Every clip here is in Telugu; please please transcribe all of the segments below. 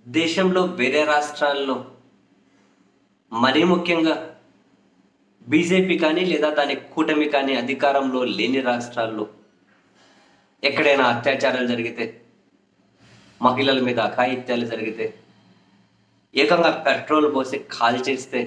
దేశంలో వేరే రాష్ట్రాల్లో మరీ ముఖ్యంగా బీజేపీ కానీ లేదా దాని కూటమి కానీ అధికారంలో లేని రాష్ట్రాల్లో ఎక్కడైనా అత్యాచారాలు జరిగితే మహిళల మీద అఘాయిత్యాలు జరిగితే ఏకంగా పెట్రోల్ పోసి కాల్ చేస్తే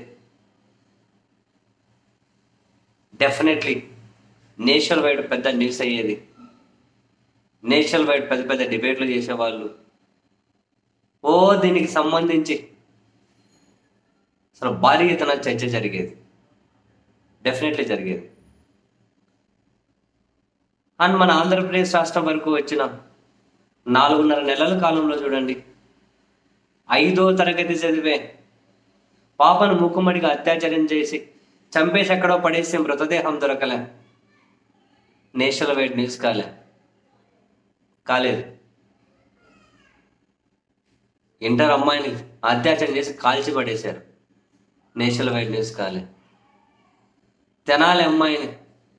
డెఫినెట్లీ నేషనల్ వైడ్ పెద్ద న్యూస్ అయ్యేది నేషనల్ వైడ్ పెద్ద పెద్ద డిబేట్లు చేసేవాళ్ళు ఓ దీనికి సంబంధించి అసలు భారీ ఎత్తున చర్చ జరిగేది డెఫినెట్లీ జరిగేది అండ్ మన ఆంధ్రప్రదేశ్ రాష్ట్రం వరకు వచ్చిన నాలుగున్నర నెలల కాలంలో చూడండి ఐదో తరగతి చదివే పాపను మూకుమ్మడిగా అత్యాచారం చేసి చంపేసి ఎక్కడో పడేసి మృతదేహం దొరకలే నేషనల్ వైడ్ న్యూస్ కాలే కాలేదు ఇంటర్ అమ్మాయిని అత్యాచారం చేసి కాల్చి పడేశారు నేషనల్ వైడ్ న్యూస్ కాలే తెనాలి అమ్మాయిని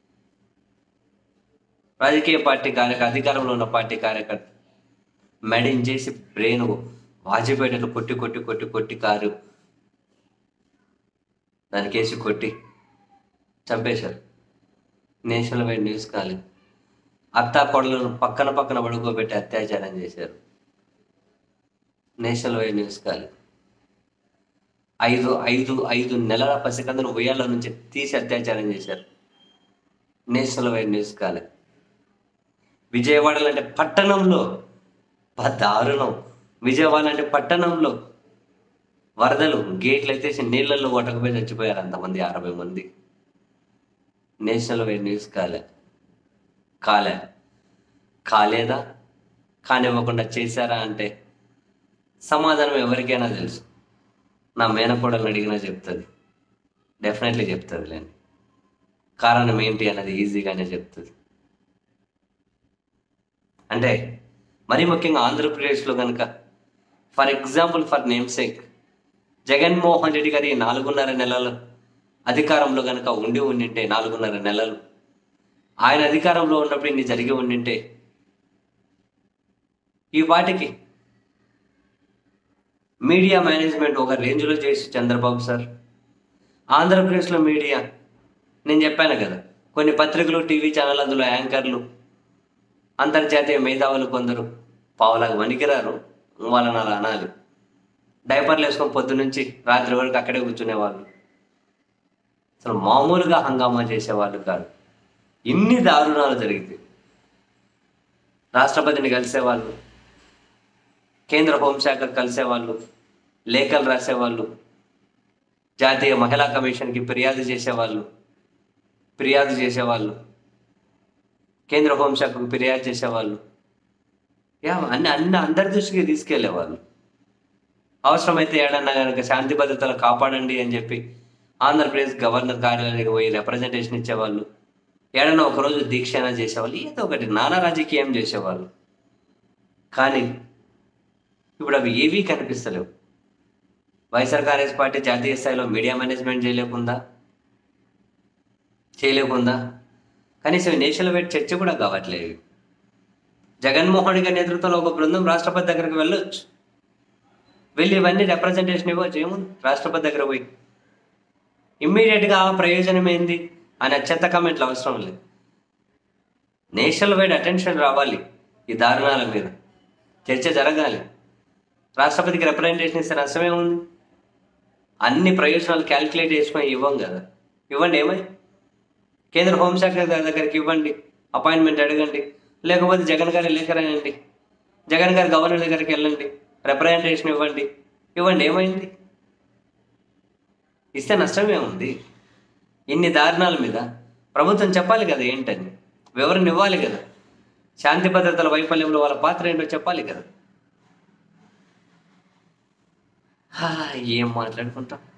రాజకీయ పార్టీ కార్యకర్త అధికారంలో ఉన్న పార్టీ కార్యకర్త మెడిన్ చేసి బ్రెయిన్ వాజిపేటలో కొట్టి కొట్టి కొట్టి కొట్టి కారు దానికేసి కొట్టి చంపేశారు నేషనల్ వైడ్ న్యూస్ కాలే అత్తా కొడలను పక్కన పక్కన పడుకోబెట్టి అత్యాచారం చేశారు నేషనల్ వైడ్ న్యూస్ కాలే ఐదు ఐదు ఐదు నెలల పసికందును ఉయ్యాల నుంచి తీసి అత్యాచారం చేశారు నేషనల్ వైడ్ న్యూస్ కాలే విజయవాడ లాంటి పట్టణంలో బా దారుణం విజయవాడ లాంటి పట్టణంలో వరదలు గేట్లు ఎత్తేసి నీళ్ళల్లో కొట్టకపోయి చచ్చిపోయారు అంతమంది అరవై మంది నేషనల్ వైడ్ న్యూస్ కాలే కాలే కాలేదా కానివ్వకుండా చేశారా అంటే సమాధానం ఎవరికైనా తెలుసు నా మేనకోడలను అడిగినా చెప్తుంది డెఫినెట్లీ చెప్తుంది లేండి కారణం ఏంటి అన్నది ఈజీగానే చెప్తుంది అంటే మరీ ముఖ్యంగా ఆంధ్రప్రదేశ్లో కనుక for example for namesake Jaganmohan Reddy గారి నాలుగున్నర నెలలు అధికారంలో కనుక ఉండి ఉండింటే నాలుగున్నర నెలలు ఆయన అధికారంలో ఉన్నప్పుడు ఇన్ని జరిగి ఉండింటే ఈ వాటికి మీడియా మేనేజ్మెంట్ ఒక రేంజ్లో చేసి చంద్రబాబు సార్ ఆంధ్రప్రదేశ్లో మీడియా నేను చెప్పాను కదా కొన్ని పత్రికలు టీవీ ఛానల్ అందులో యాంకర్లు అంతర్జాతీయ మేధావులు కొందరు పావులాగా వణికిరారు వాళ్ళని అలా అనాలి డైపర్లు వేసుకొని పొద్దు నుంచి రాత్రి వరకు అక్కడే కూర్చునేవాళ్ళు అసలు మామూలుగా హంగామా చేసేవాళ్ళు కాదు ఇన్ని దారుణాలు జరిగింది రాష్ట్రపతిని కలిసేవాళ్ళు కేంద్ర హోంశాఖ కలిసేవాళ్ళు లేఖలు రాసేవాళ్ళు జాతీయ మహిళా కమిషన్కి ఫిర్యాదు చేసేవాళ్ళు ఫిర్యాదు చేసేవాళ్ళు కేంద్ర హోంశాఖకు ఫిర్యాదు చేసేవాళ్ళు యా అన్ని అన్ని అందరి దృష్టికి తీసుకెళ్లేవాళ్ళు అవసరమైతే ఏడన్నా కనుక శాంతి భద్రతలు కాపాడండి అని చెప్పి ఆంధ్రప్రదేశ్ గవర్నర్ కార్యాలయానికి పోయి రిప్రజెంటేషన్ ఇచ్చేవాళ్ళు ఏడన్నా ఒకరోజు దీక్ష అయినా చేసేవాళ్ళు ఏదో ఒకటి నానా రాజకీయం చేసేవాళ్ళు కానీ ఇప్పుడు అవి ఏవీ కనిపిస్తలేవు వైఎస్ఆర్ కాంగ్రెస్ పార్టీ జాతీయ స్థాయిలో మీడియా మేనేజ్మెంట్ చేయలేకుండా చేయలేకుండా కనీసం నేషనల్ వైడ్ చర్చ కూడా కావట్లేదు జగన్మోహన్ రెడ్డి గారి నేతృత్వంలో ఒక బృందం రాష్ట్రపతి దగ్గరికి వెళ్ళొచ్చు వెళ్ళి ఇవన్నీ రిప్రజెంటేషన్ ఇవ్వచ్చు ఏముంది రాష్ట్రపతి దగ్గర పోయి ఇమ్మీడియట్గా ఆ ప్రయోజనం ఏంది అనే చెత్త కామెంట్లు అవసరం లేదు నేషనల్ వైడ్ అటెన్షన్ రావాలి ఈ దారుణాల మీద చర్చ జరగాలి రాష్ట్రపతికి రిప్రజెంటేషన్ ఇస్తే నష్టమే ఉంది అన్ని ప్రయోజనాలు క్యాల్కులేట్ చేసుకొని ఇవ్వం కదా ఇవ్వండి ఏమై కేంద్ర హోంశాఖ దగ్గరికి ఇవ్వండి అపాయింట్మెంట్ అడగండి లేకపోతే జగన్ గారి లేఖ రాయండి జగన్ గారి గవర్నర్ దగ్గరికి వెళ్ళండి రిప్రజెంటేషన్ ఇవ్వండి ఇవ్వండి ఏమైంది ఇస్తే నష్టమే ఉంది ఇన్ని దారుణాల మీద ప్రభుత్వం చెప్పాలి కదా ఏంటని వివరణ ఇవ్వాలి కదా శాంతి భద్రతల వైఫల్యంలో వాళ్ళ పాత్ర ఏంటో చెప్పాలి కదా హా, ఏం మాట్లాడుకుంటాం